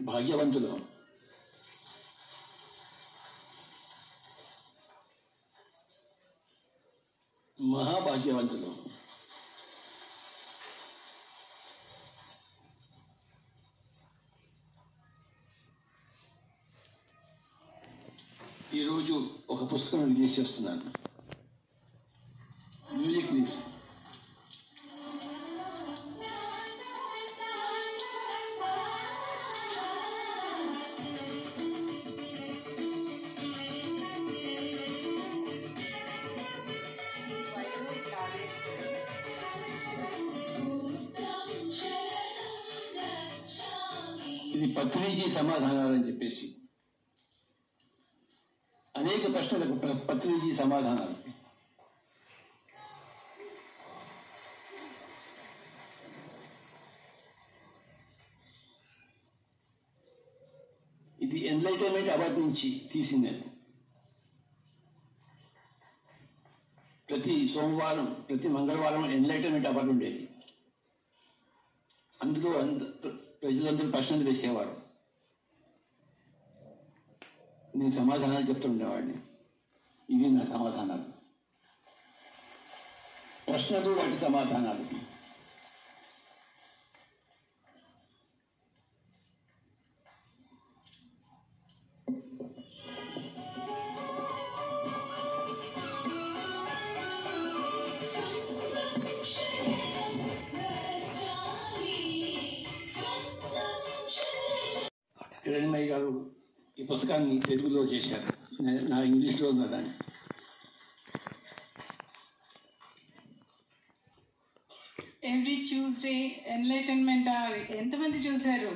భాగ్యవంతులు మహాభాగ్యవంతులు ఈరోజు ఒక పుస్తకం రిలీజ్ చేస్తున్నాను మ్యూజిక్ రిలీజ్ ఇది పత్రిజీ సమాధానాలని చెప్పేసి అనేక ప్రశ్నలకు ప్ర- పత్రిజీ సమాధానాలు ఇది ఎన్లైటైన్మెంట్ అవార్డు నుంచి తీసింది అది ప్రతి సోమవారం ప్రతి మంగళవారం ఎన్లైటైన్మెంట్ అవార్డు ఉండేది అందులో అంద ప్ర- ప్రజలందరూ ప్రశ్నలు వేసేవారు నేను సమాధానాలు చెప్తుండేవాడిని ఇవి నా సమాధానాలు ప్రశ్నలు వాటి సమాధానాలు కిరణ్మయ్య గారు ఈ పుస్తకాన్ని తెలుగులో చేశారు నే- నా ఇంగ్లీష్లో ఉన్నదాన్ని ఎవ్రీ ట్యూస్డే ఎన్లైటన్మెంట్ అవర్ ఎంతమంది చూశారు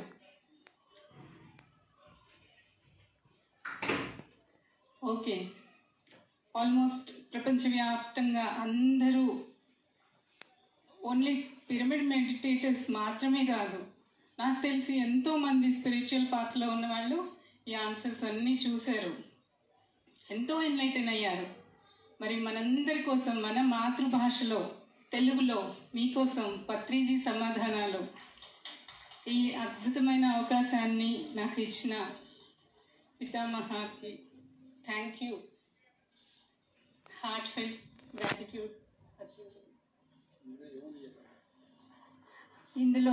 ఓకే ఆల్మోస్ట్ ప్రపంచవ్యాప్తంగా అందరూ ఓన్లీ పిరమిడ్ మెడిటేటర్స్ మాత్రమే కాదు నాకు తెలిసి ఎంతో మంది స్పిరిచువల్ పాత్రలో ఉన్న వాళ్ళు ఈ ఆన్సర్స్ అన్నీ చూశారు ఎంతో ఎన్లైటన్ అయ్యారు మరి మనందరి కోసం మన మాతృభాషలో తెలుగులో మీకోసం పత్రిజీ సమాధానాలు ఈ అద్భుతమైన అవకాశాన్ని నాకు ఇచ్చిన పితామహాకి thank you heartfelt gratitude ఇందులో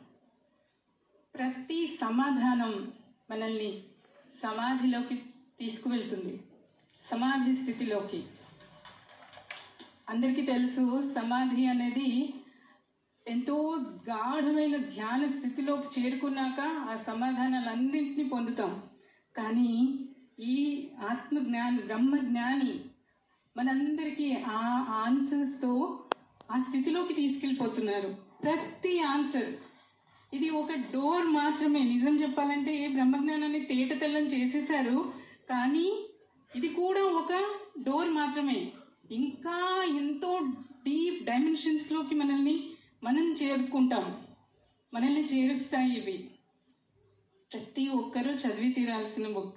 ప్రతి సమాధానం మనల్ని సమాధిలోకి తీసుకువెళ్తుంది సమాధి స్థితిలోకి అందరికీ తెలుసు సమాధి అనేది ఎంతో గాఢమైన ధ్యాన స్థితిలోకి చేరుకున్నాక ఆ సమాధానాలన్నింటినీ పొందుతాం కానీ ఈ ఆత్మ జ్ఞాని బ్రహ్మ జ్ఞాని మనందరికీ ఆ ఆన్సర్స్తో ఆ స్థితిలోకి తీసుకెళ్ళిపోతున్నారు ప్రతి ఆన్సర్ ఇది ఒక డోర్ మాత్రమే నిజం చెప్పాలంటే బ్రహ్మజ్ఞానాన్ని తేట తెల్లం చేసేసారు కానీ ఇది కూడా ఒక డోర్ మాత్రమే ఇంకా ఎంతో డీప్ డైమెన్షన్స్ లోకి మనల్ని మనం చేరుకుంటాం మనల్ని చేరుస్తాయి ఇవి ప్రతి ఒక్కరూ చదివి తీరాల్సిన బుక్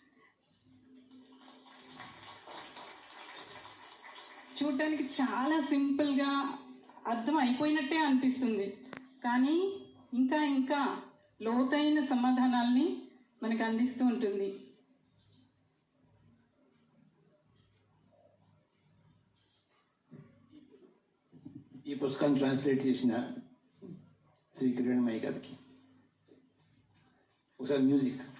చూడటానికి చాలా సింపుల్ గా అర్థం అయిపోయినట్టే అనిపిస్తుంది కానీ ఇంకా ఇంకా లోతైన సమాధానాల్ని మనకు అందిస్తూ ఉంటుంది ఈ పుస్తకాన్ని ట్రాన్స్లేట్ చేసిన శ్రీ కిరణ్మయ్య గారికి ఒకసారి మ్యూజిక్